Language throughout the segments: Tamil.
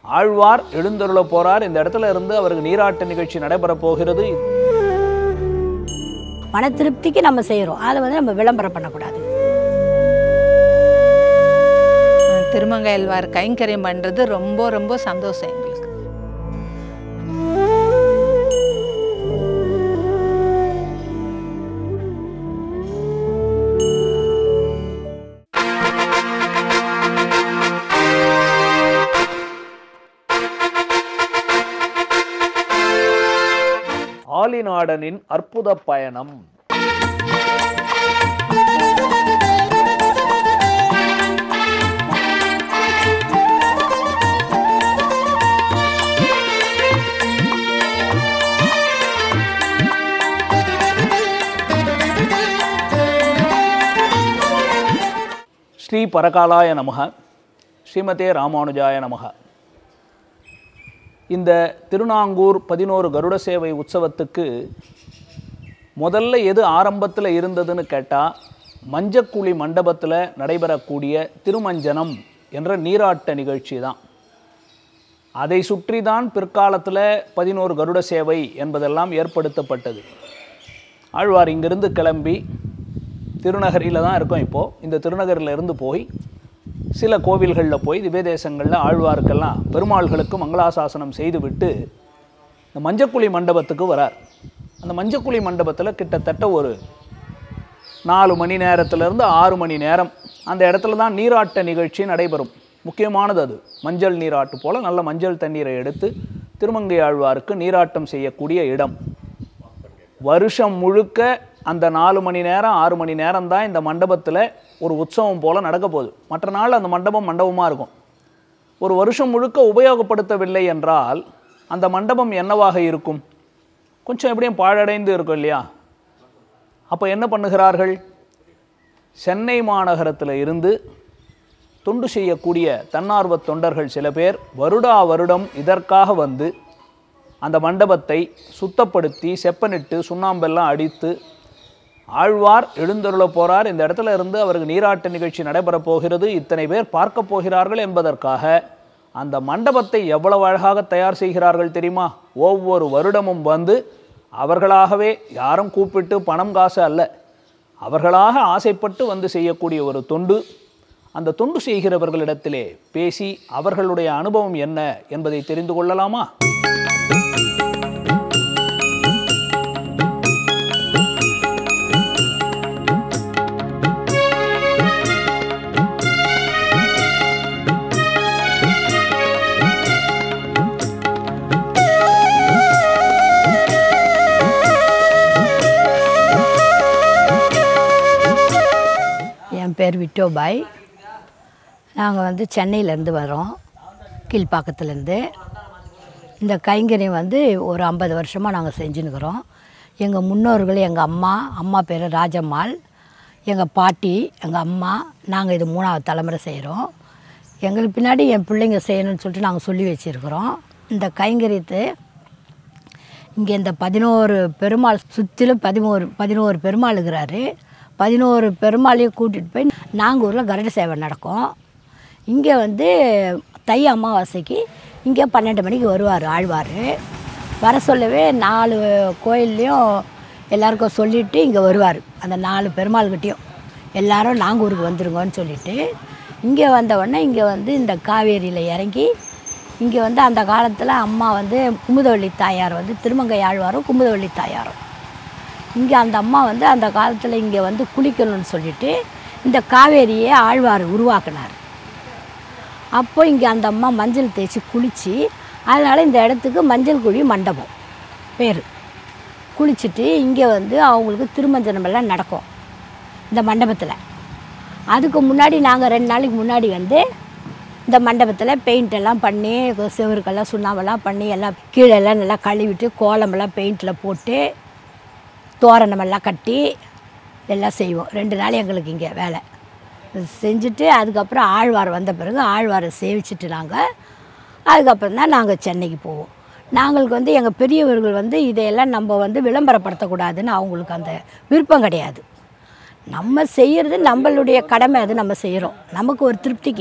ஆழ்வார் எழுந்தருள போறார் இந்த இடத்துல இருந்து அவருக்கு நீராட்ட நிகழ்ச்சி நடைபெற போகிறது மன திருப்திக்கு நம்ம செய்கிறோம் அதை வந்து நம்ம விளம்பரம் பண்ணக்கூடாது திருமங்கையல்வார் கைங்கரியம் பண்ணுறது ரொம்ப ரொம்ப சந்தோஷம் எங்களுக்கு ஆலிநாடனின் அற்புத பயணம் ஸ்ரீ பரகாலாய நமக ஸ்ரீமதே ராமானுஜாய நமக இந்த திருநாங்கூர் பதினோரு கருட சேவை உற்சவத்துக்கு முதல்ல எது ஆரம்பத்தில் இருந்ததுன்னு கேட்டால் மஞ்சக்குழி மண்டபத்தில் நடைபெறக்கூடிய திருமஞ்சனம் என்ற நீராட்ட நிகழ்ச்சி தான் அதை சுற்றி தான் பிற்காலத்தில் பதினோரு கருட சேவை என்பதெல்லாம் ஏற்படுத்தப்பட்டது ஆழ்வார் இங்கிருந்து கிளம்பி திருநகரியில் தான் இருக்கோம் இப்போது இந்த திருநகரில் இருந்து போய் சில கோவில்களில் போய் திவ்யதேசங்களில் ஆழ்வாருக்கெல்லாம் பெருமாள்களுக்கு மங்களாசாசனம் செய்துவிட்டு இந்த மஞ்சக்குழி மண்டபத்துக்கு வரார் அந்த மஞ்சக்குழி மண்டபத்தில் கிட்டத்தட்ட ஒரு நாலு மணி நேரத்திலிருந்து ஆறு மணி நேரம் அந்த இடத்துல தான் நீராட்ட நிகழ்ச்சி நடைபெறும் முக்கியமானது அது மஞ்சள் நீராட்டு போல் நல்ல மஞ்சள் தண்ணீரை எடுத்து திருமங்கை ஆழ்வாருக்கு நீராட்டம் செய்யக்கூடிய இடம் வருஷம் முழுக்க அந்த நாலு மணி நேரம் ஆறு மணி நேரம் தான் இந்த மண்டபத்தில் ஒரு உற்சவம் போல் நடக்க போகுது மற்ற நாள் அந்த மண்டபம் மண்டபமாக இருக்கும் ஒரு வருஷம் முழுக்க உபயோகப்படுத்தவில்லை என்றால் அந்த மண்டபம் என்னவாக இருக்கும் கொஞ்சம் எப்படியும் பாழடைந்து இருக்கும் இல்லையா அப்போ என்ன பண்ணுகிறார்கள் சென்னை மாநகரத்தில் இருந்து தொண்டு செய்யக்கூடிய தன்னார்வ தொண்டர்கள் சில பேர் வருடா வருடம் இதற்காக வந்து அந்த மண்டபத்தை சுத்தப்படுத்தி செப்பனிட்டு சுண்ணாம்பெல்லாம் அடித்து ஆழ்வார் எழுந்தருள போறார் இந்த இடத்துல இருந்து அவருக்கு நீராட்ட நிகழ்ச்சி நடைபெறப் போகிறது இத்தனை பேர் பார்க்க போகிறார்கள் என்பதற்காக அந்த மண்டபத்தை எவ்வளவு அழகாக தயார் செய்கிறார்கள் தெரியுமா ஒவ்வொரு வருடமும் வந்து அவர்களாகவே யாரும் கூப்பிட்டு பணம் காசு அல்ல அவர்களாக ஆசைப்பட்டு வந்து செய்யக்கூடிய ஒரு தொண்டு அந்த தொண்டு செய்கிறவர்களிடத்திலே பேசி அவர்களுடைய அனுபவம் என்ன என்பதை தெரிந்து கொள்ளலாமா என் பேர் விட்டோபாய் நாங்கள் வந்து சென்னையிலேருந்து வரோம் கீழ்ப்பாக்கத்துலேருந்து இந்த கைங்கரியம் வந்து ஒரு ஐம்பது வருஷமாக நாங்கள் செஞ்சுன்னுக்குறோம் எங்கள் முன்னோர்கள் எங்கள் அம்மா அம்மா பேர் ராஜம்மாள் எங்கள் பாட்டி எங்கள் அம்மா நாங்கள் இது மூணாவது தலைமுறை செய்கிறோம் எங்களுக்கு பின்னாடி என் பிள்ளைங்க செய்யணும்னு சொல்லிட்டு நாங்கள் சொல்லி வச்சுருக்குறோம் இந்த கைங்கரியத்தை இங்கே இந்த பதினோரு பெருமாள் சுற்றிலும் பதினோரு பதினோரு பெருமாள் இருக்கிறாரு பதினோரு பெருமாளையும் கூட்டிகிட்டு போய் நாங்கூரில் கருட சேவை நடக்கும் இங்கே வந்து தை அமாவாசைக்கு இங்கே பன்னெண்டு மணிக்கு வருவார் ஆழ்வார் வர சொல்லவே நாலு கோயில்லையும் எல்லாருக்கும் சொல்லிவிட்டு இங்கே வருவார் அந்த நாலு பெருமாள்கிட்டையும் எல்லாரும் நாங்கூருக்கு வந்துருங்கன்னு சொல்லிட்டு இங்கே வந்த உடனே இங்கே வந்து இந்த காவேரியில் இறங்கி இங்கே வந்து அந்த காலத்தில் அம்மா வந்து குமுதவள்ளி தாயார் வந்து திருமங்கை ஆழ்வாரும் குமுதவள்ளி தாயாரும் இங்கே அந்த அம்மா வந்து அந்த காலத்தில் இங்கே வந்து குளிக்கணும்னு சொல்லிட்டு இந்த காவேரியை ஆழ்வார் உருவாக்குனார் அப்போ இங்கே அந்த அம்மா மஞ்சள் தேய்ச்சி குளித்து அதனால் இந்த இடத்துக்கு மஞ்சள் குழி மண்டபம் பேர் குளிச்சுட்டு இங்கே வந்து அவங்களுக்கு திருமஞ்சனம் எல்லாம் நடக்கும் இந்த மண்டபத்தில் அதுக்கு முன்னாடி நாங்கள் ரெண்டு நாளைக்கு முன்னாடி வந்து இந்த மண்டபத்தில் பெயிண்ட் எல்லாம் பண்ணி செவருக்கெல்லாம் சுண்ணாம்பெல்லாம் பண்ணி எல்லாம் கீழே எல்லாம் நல்லா கழுவிட்டு கோலமெல்லாம் பெயிண்டில் போட்டு தோரணமெல்லாம் கட்டி எல்லாம் செய்வோம் ரெண்டு நாள் எங்களுக்கு இங்கே வேலை செஞ்சுட்டு அதுக்கப்புறம் ஆழ்வார் வந்த பிறகு ஆழ்வாரை சேவிச்சுட்டு நாங்கள் அதுக்கப்புறம் தான் நாங்கள் சென்னைக்கு போவோம் நாங்களுக்கு வந்து எங்கள் பெரியவர்கள் வந்து இதையெல்லாம் நம்ம வந்து விளம்பரப்படுத்தக்கூடாதுன்னு அவங்களுக்கு அந்த விருப்பம் கிடையாது நம்ம செய்கிறது நம்மளுடைய கடமை அது நம்ம செய்கிறோம் நமக்கு ஒரு திருப்திக்கு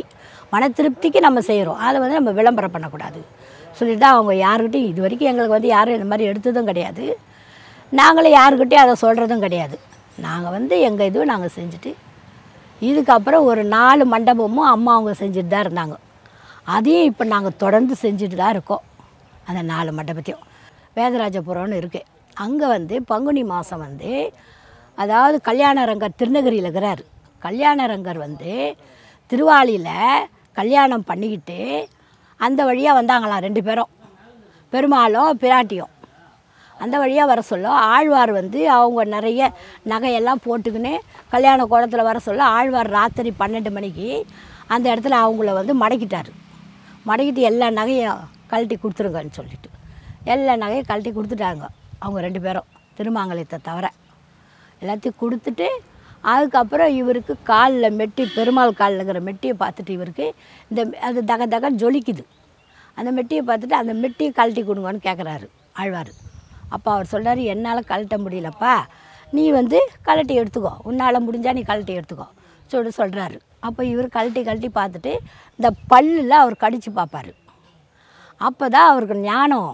மன திருப்திக்கு நம்ம செய்கிறோம் அதை வந்து நம்ம விளம்பரம் பண்ணக்கூடாது சொல்லிட்டு அவங்க யாருக்கிட்டையும் இது வரைக்கும் எங்களுக்கு வந்து யாரும் இந்த மாதிரி எடுத்ததும் கிடையாது நாங்களும் யாருக்கிட்டையும் அதை சொல்கிறதும் கிடையாது நாங்கள் வந்து எங்கள் இதுவை நாங்கள் செஞ்சுட்டு இதுக்கப்புறம் ஒரு நாலு மண்டபமும் அம்மா அவங்க செஞ்சுட்டு தான் இருந்தாங்க அதையும் இப்போ நாங்கள் தொடர்ந்து செஞ்சுட்டு தான் இருக்கோம் அந்த நாலு மண்டபத்தையும் வேதராஜபுரம்னு இருக்குது அங்கே வந்து பங்குனி மாதம் வந்து அதாவது கல்யாணரங்கர் திருநகரியில் இருக்கிறார் கல்யாணரங்கர் வந்து திருவாளியில் கல்யாணம் பண்ணிக்கிட்டு அந்த வழியாக வந்தாங்களாம் ரெண்டு பேரும் பெருமாளும் பிராட்டியும் அந்த வழியாக வர சொல்ல ஆழ்வார் வந்து அவங்க நிறைய நகையெல்லாம் போட்டுக்கின்னு கல்யாண கோலத்தில் வர சொல்ல ஆழ்வார் ராத்திரி பன்னெண்டு மணிக்கு அந்த இடத்துல அவங்கள வந்து மடக்கிட்டார் மடக்கிட்டு எல்லா நகையும் கழட்டி கொடுத்துருங்கன்னு சொல்லிட்டு எல்லா நகையும் கழட்டி கொடுத்துட்டாங்க அவங்க ரெண்டு பேரும் திருமாங்கலத்தை தவிர எல்லாத்தையும் கொடுத்துட்டு அதுக்கப்புறம் இவருக்கு காலில் மெட்டி பெருமாள் காலில் இருக்கிற மெட்டியை பார்த்துட்டு இவருக்கு இந்த அது தக தக ஜொலிக்குது அந்த மெட்டியை பார்த்துட்டு அந்த மெட்டியை கழட்டி கொடுங்கன்னு கேட்குறாரு ஆழ்வார் அப்போ அவர் சொல்றாரு என்னால் கழட்ட முடியலப்பா நீ வந்து கழட்டி எடுத்துக்கோ உன்னால் முடிஞ்சால் நீ கழட்டி எடுத்துக்கோ சொல்லி சொல்கிறாரு அப்போ இவர் கழட்டி கழட்டி பார்த்துட்டு இந்த பல்லில் அவர் கடித்து பார்ப்பாரு அப்போ தான் அவருக்கு ஞானம்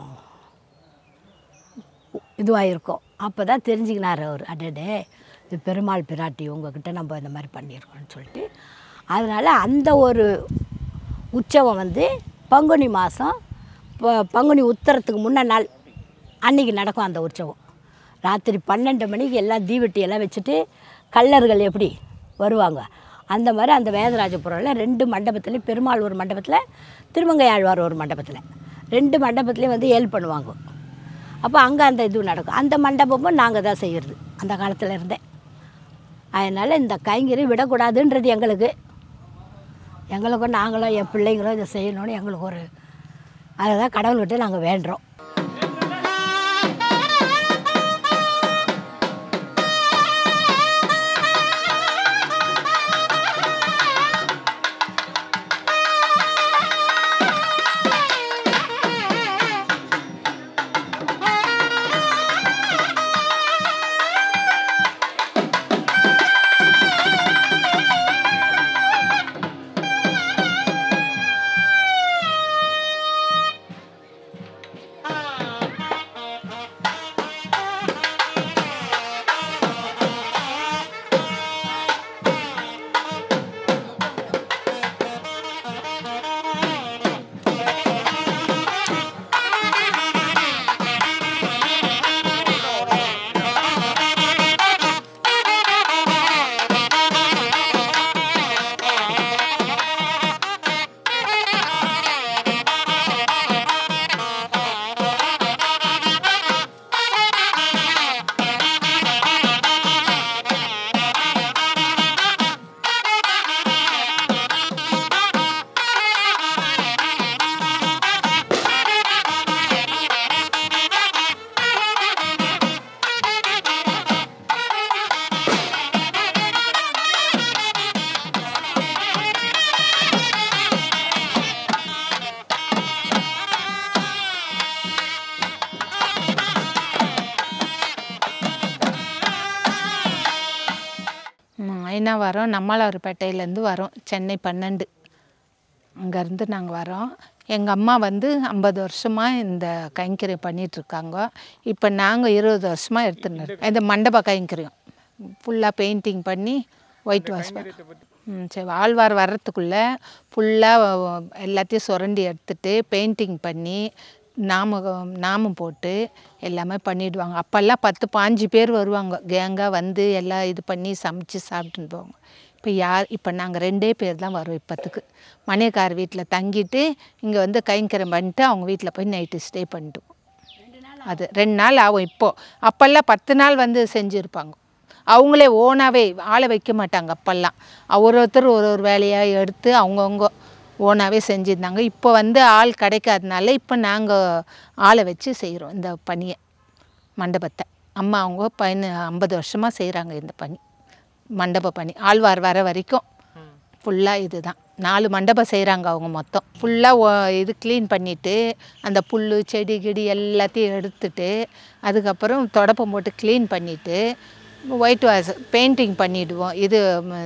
இதுவாக இருக்கும் அப்போ தான் தெரிஞ்சுக்கினார் அவர் அடடே இது பெருமாள் பிராட்டி உங்ககிட்ட நம்ம இந்த மாதிரி பண்ணியிருக்கோம்னு சொல்லிட்டு அதனால் அந்த ஒரு உற்சவம் வந்து பங்குனி மாதம் பங்குனி உத்தரத்துக்கு முன்ன நாள் அன்னைக்கு நடக்கும் அந்த உற்சவம் ராத்திரி பன்னெண்டு மணிக்கு எல்லாம் தீவெட்டி எல்லாம் வச்சுட்டு கல்லர்கள் எப்படி வருவாங்க அந்த மாதிரி அந்த வேதராஜபுரம்ல ரெண்டு மண்டபத்துலேயும் பெருமாள் ஒரு மண்டபத்தில் திருமங்கை ஆழ்வார் ஒரு மண்டபத்தில் ரெண்டு மண்டபத்துலேயும் வந்து ஏல் பண்ணுவாங்க அப்போ அங்கே அந்த இது நடக்கும் அந்த மண்டபமும் நாங்கள் தான் செய்கிறது அந்த காலத்தில் இருந்தே அதனால் இந்த கைங்கறி விடக்கூடாதுன்றது எங்களுக்கு எங்களுக்கும் நாங்களும் என் பிள்ளைங்களும் இதை செய்யணும்னு எங்களுக்கு ஒரு அதை தான் கடவுள்கிட்ட நாங்கள் வேண்டுறோம் ஐநா வரோம் நம்மளார்பேட்டையிலேருந்து வரோம் சென்னை பன்னெண்டு அங்கேருந்து நாங்கள் வரோம் எங்கள் அம்மா வந்து ஐம்பது வருஷமாக இந்த கைங்கரியம் பண்ணிகிட்ருக்காங்க இப்போ நாங்கள் இருபது வருஷமாக எடுத்துன்னு இருக்கோம் இந்த மண்டப கைங்கரியம் ஃபுல்லாக பெயிண்டிங் பண்ணி ஒயிட் வாஷ் ம் சரி ஆழ்வார் வர்றதுக்குள்ளே ஃபுல்லாக எல்லாத்தையும் சுரண்டி எடுத்துட்டு பெயிண்டிங் பண்ணி நாமம் நாமம் போட்டு எல்லாமே பண்ணிடுவாங்க அப்போல்லாம் பத்து பாஞ்சு பேர் வருவாங்க கேங்காக வந்து எல்லாம் இது பண்ணி சமைச்சு சாப்பிட்டுன்னு போவாங்க இப்போ யார் இப்போ நாங்கள் ரெண்டே பேர் தான் வரோம் இப்போத்துக்கு மணியக்கார் வீட்டில் தங்கிட்டு இங்கே வந்து கைங்கரம் பண்ணிட்டு அவங்க வீட்டில் போய் நைட்டு ஸ்டே பண்ணிட்டுவோம் அது ரெண்டு நாள் ஆகும் இப்போது அப்போல்லாம் பத்து நாள் வந்து செஞ்சுருப்பாங்க அவங்களே ஓனாகவே ஆளை வைக்க மாட்டாங்க அப்போல்லாம் ஒரு ஒருத்தர் ஒரு ஒரு வேலையாக எடுத்து அவங்கவுங்க ஓனாகவே செஞ்சுருந்தாங்க இப்போ வந்து ஆள் கிடைக்காதனால இப்போ நாங்கள் ஆளை வச்சு செய்கிறோம் இந்த பணியை மண்டபத்தை அம்மா அவங்க பதின ஐம்பது வருஷமாக செய்கிறாங்க இந்த பணி மண்டப பணி ஆழ்வார் வர வரைக்கும் ஃபுல்லாக இது தான் நாலு மண்டபம் செய்கிறாங்க அவங்க மொத்தம் ஃபுல்லாக இது க்ளீன் பண்ணிவிட்டு அந்த புல் செடி கிடி எல்லாத்தையும் எடுத்துட்டு அதுக்கப்புறம் தொடப்பம் போட்டு க்ளீன் பண்ணிவிட்டு ஒயிட் வாஷ் பெயிண்டிங் பண்ணிவிடுவோம் இது ம,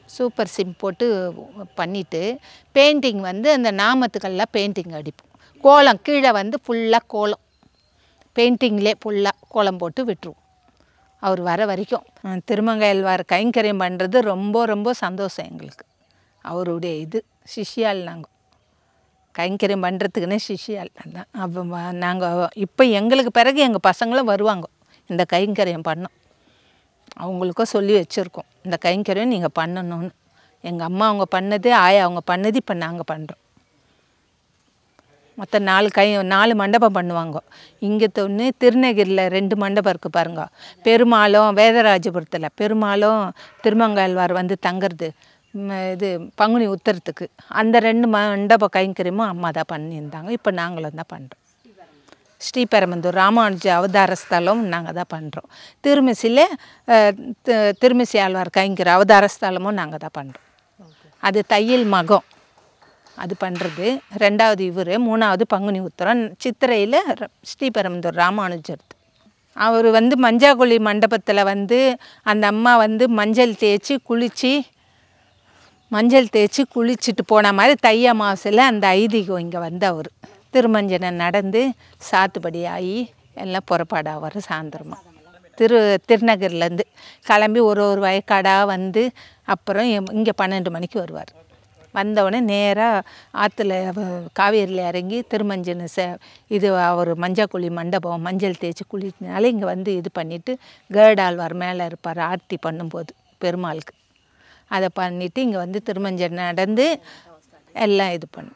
சூப்பர் சிம் போட்டு பண்ணிவிட்டு பெயிண்டிங் வந்து அந்த நாமத்துக்கெல்லாம் பெயிண்டிங் அடிப்போம் கோலம் கீழே வந்து ஃபுல்லாக கோலம் பெயிண்டிங்லே ஃபுல்லாக கோலம் போட்டு விட்டுருவோம் அவர் வர வரைக்கும் அஹ் திருமங்கையாழ்வார் கைங்கரியம் பண்ணுறது ரொம்ப ரொம்ப சந்தோஷம் எங்களுக்கு அவருடைய இது சிஷ்யால் நாங்கள் கைங்கரியம் பண்ணுறதுக்குன்னே சிஷ்யால் அதான் அப்போ நாங்கள் இப்போ எங்களுக்கு பிறகு எங்கள் பசங்களும் வருவாங்க இந்த கைங்கரியம் பண்ணோம் அவங்களுக்கும் சொல்லி வச்சுருக்கோம் இந்த கைங்கரியம் நீங்கள் பண்ணணும்னு எங்கள் அம்மா அவங்க பண்ணது ஆயா அவங்க பண்ணது இப்போ நாங்கள் பண்ணுறோம் மொத்தம் நாலு கை நாலு மண்டபம் பண்ணுவாங்க இங்கே ஒன்று திருநகிரியில் ரெண்டு மண்டபம் இருக்குது பாருங்க பெருமாளும் வேதராஜபுரத்தில் பெருமாளும் திருமங்காழ்வார் வந்து தங்குறது ம், இது பங்குனி உத்தரத்துக்கு அந்த ரெண்டு மண்டப கைங்கரியமும் அம்மா தான் பண்ணியிருந்தாங்க இப்போ நாங்களும் தான் பண்ணுறோம் ஸ்ரீபெரும்புதூர் ராமானுஜ அவதார ஸ்தலம் நாங்கள் தான் பண்ணுறோம் திருமிசியில் திருமிசி ஆழ்வார் கைங்கிற அவதார ஸ்தலமும் நாங்கள் தான் பண்ணுறோம் அது தையல் மகம் அது பண்ணுறது ரெண்டாவது இவர் மூணாவது பங்குனி உத்தரம் சித்திரையில் ஸ்ரீபெரும்புதூர் ராமானுஜர் அவர் வந்து மஞ்சாக்குழி மண்டபத்தில் வந்து அந்த அம்மா வந்து மஞ்சள் தேய்ச்சி குளித்து மஞ்சள் தேய்ச்சி குளிச்சுட்டு போன மாதிரி தை அமாவாசையில் அந்த ஐதீகம் இங்கே வந்து அவர் திருமஞ்சனம் நடந்து சாத்துப்படி ஆகி எல்லாம் புறப்பாடாக வர சாயந்தரமா திரு திருநகர்லேருந்து கிளம்பி ஒரு ஒரு வயக்காடாக வந்து அப்புறம் இங்கே பன்னெண்டு மணிக்கு வருவார் வந்தவுடனே நேராக ஆற்றுல காவேரியில் இறங்கி திருமஞ்சன ச இது அவர் மஞ்சக்குழி மண்டபம் மஞ்சள் தேய்ச்சி குளினால இங்கே வந்து இது பண்ணிவிட்டு கேர்டாழ்வார் மேலே இருப்பார் ஆர்த்தி பண்ணும்போது பெருமாளுக்கு அதை பண்ணிவிட்டு இங்கே வந்து திருமஞ்சன் நடந்து எல்லாம் இது பண்ணும்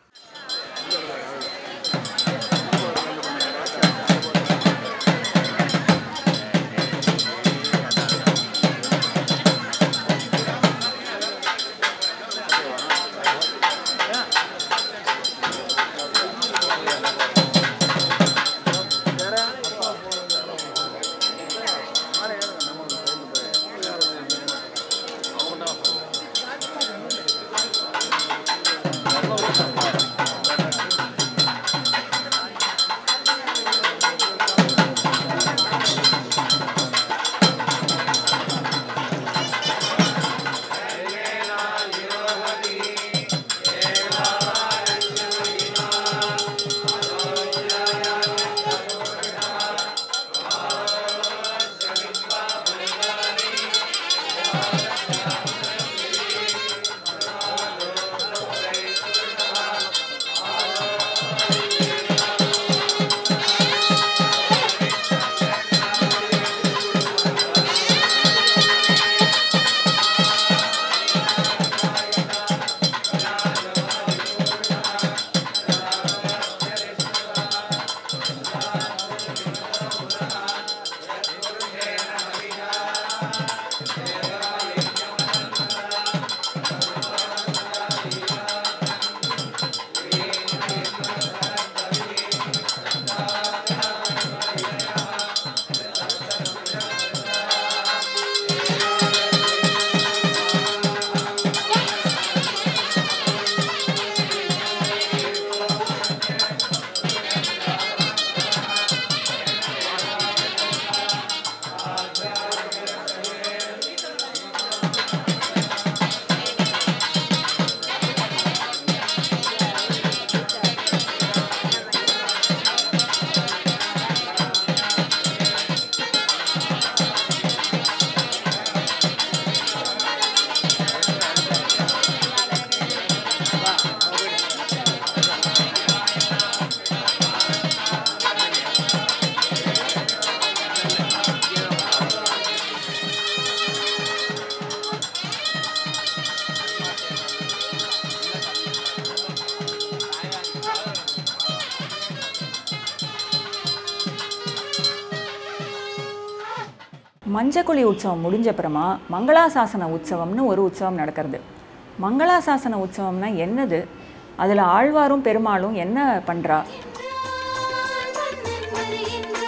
மஞ்சக்குழி உற்சவம் முடிஞ்ச அப்புறமா மங்களாசாசன உற்சவம்னு ஒரு உற்சவம் நடக்கிறது மங்களாசாசன உற்சவம்னா என்னது அதில் ஆழ்வாரும் பெருமாளும் என்ன பண்ணுறா மன்னன் வருகின்றான்